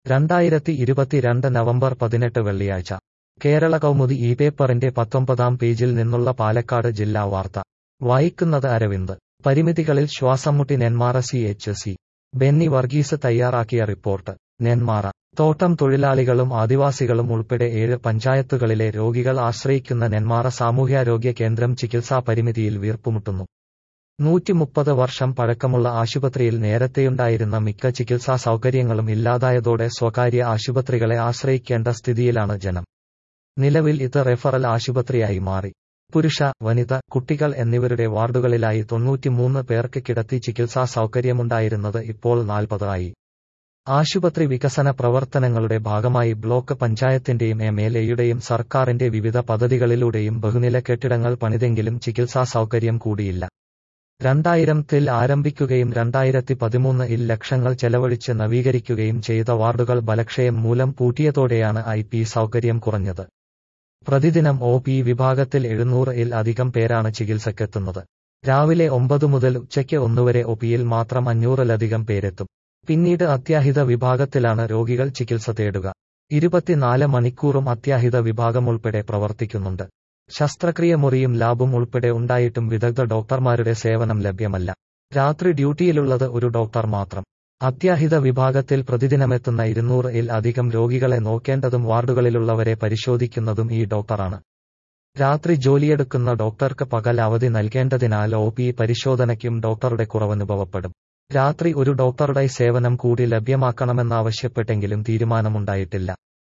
രണ്ടായിരത്തി ഇരുപത്തിരണ്ട് നവംബർ പതിനെട്ട് വെള്ളിയാഴ്ച കേരള കൗമുദി ഈ പേപ്പറിന്റെ പത്തൊമ്പതാം പേജിൽ നിന്നുള്ള പാലക്കാട് ജില്ലാ വാർത്ത വായിക്കുന്നത് അരവിന്ദ് പരിമിതികളിൽ ശ്വാസംമുട്ടി Nenmara C H C Benny Varghese തയ്യാറാക്കിയ റിപ്പോർട്ട് നെന്മാറ തോട്ടം തൊഴിലാളികളും ആദിവാസികളും ഉൾപ്പെടെ ഏഴ് പഞ്ചായത്തുകളിലെ രോഗികൾ ആശ്രയിക്കുന്ന നെന്മാറ സാമൂഹ്യാരോഗ്യ കേന്ദ്രം ചികിത്സാ പരിമിതിയിൽ വീർപ്പുമുട്ടുന്നു നൂറ്റിമുപ്പത് വർഷം പഴക്കമുള്ള ആശുപത്രിയിൽ നേരത്തെയുണ്ടായിരുന്ന മിക്ക ചികിത്സാ സൗകര്യങ്ങളും ഇല്ലാതായതോടെ സ്വകാര്യ ആശുപത്രികളെ ആശ്രയിക്കേണ്ട സ്ഥിതിയിലാണ് ജനം നിലവിൽ ഇത് റെഫറൽ ആശുപത്രിയായി മാറി പുരുഷ വനിത കുട്ടികൾ എന്നിവരുടെ വാർഡുകളിലായി തൊണ്ണൂറ്റിമൂന്ന് പേർക്ക് കിടത്തി ചികിത്സാ സൗകര്യമുണ്ടായിരുന്നത് ഇപ്പോൾ നാൽപ്പത് ആയി ആശുപത്രി വികസന പ്രവർത്തനങ്ങളുടെ ഭാഗമായി ബ്ലോക്ക് പഞ്ചായത്തിന്റെയും എം എൽ എയുടെയും സർക്കാരിന്റെ വിവിധ പദ്ധതികളിലൂടെയും ബഹുനില കെട്ടിടങ്ങൾ പണിതെങ്കിലും ചികിത്സാ സൗകര്യം കൂടിയില്ല രണ്ടായിരത്തിൽ ആരംഭിക്കുകയും രണ്ടായിരത്തി പതിമൂന്നിൽ ലക്ഷങ്ങൾ ചെലവഴിച്ച് നവീകരിക്കുകയും ചെയ്ത വാർഡുകൾ ബലക്ഷയം മൂലം പൂട്ടിയതോടെയാണ് ഐ പി സൗകര്യം കുറഞ്ഞത് പ്രതിദിനം ഒ പി വിഭാഗത്തിൽ എഴുന്നൂറ് ഇൽ അധികം പേരാണ് ചികിത്സക്കെത്തുന്നത് രാവിലെ ഒമ്പത് മുതൽ ഉച്ചയ്ക്ക് ഒന്നുവരെ ഒ പിയിൽ മാത്രം അഞ്ഞൂറിലധികം പേരെത്തും പിന്നീട് അത്യാഹിത വിഭാഗത്തിലാണ് രോഗികൾ ചികിത്സ തേടുക ഇരുപത്തിനാല് മണിക്കൂറും അത്യാഹിത വിഭാഗം ഉൾപ്പെടെ പ്രവർത്തിക്കുന്നുണ്ട് ശസ്ത്രക്രിയ മുറിയും ലാബും ഉൾപ്പെടെ ഉണ്ടായിട്ടും വിദഗ്ധ ഡോക്ടർമാരുടെ സേവനം ലഭ്യമല്ല രാത്രി ഡ്യൂട്ടിയിലുള്ളത് ഒരു ഡോക്ടർ മാത്രം അത്യാഹിത വിഭാഗത്തിൽ പ്രതിദിനമെത്തുന്ന ഇരുന്നൂറ് ഇൽ അധികം രോഗികളെ നോക്കേണ്ടതും വാർഡുകളിലുള്ളവരെ പരിശോധിക്കുന്നതും ഈ ഡോക്ടറാണ് രാത്രി ജോലിയെടുക്കുന്ന ഡോക്ടർക്ക് പകൽ അവധി നൽകേണ്ടതിനാൽ ഒ പി പരിശോധനയ്ക്കും ഡോക്ടറുടെ കുറവനുഭവപ്പെടും രാത്രി ഒരു ഡോക്ടറുടെ സേവനം കൂടി ലഭ്യമാക്കണമെന്നാവശ്യപ്പെട്ടെങ്കിലും തീരുമാനമുണ്ടായിട്ടില്ല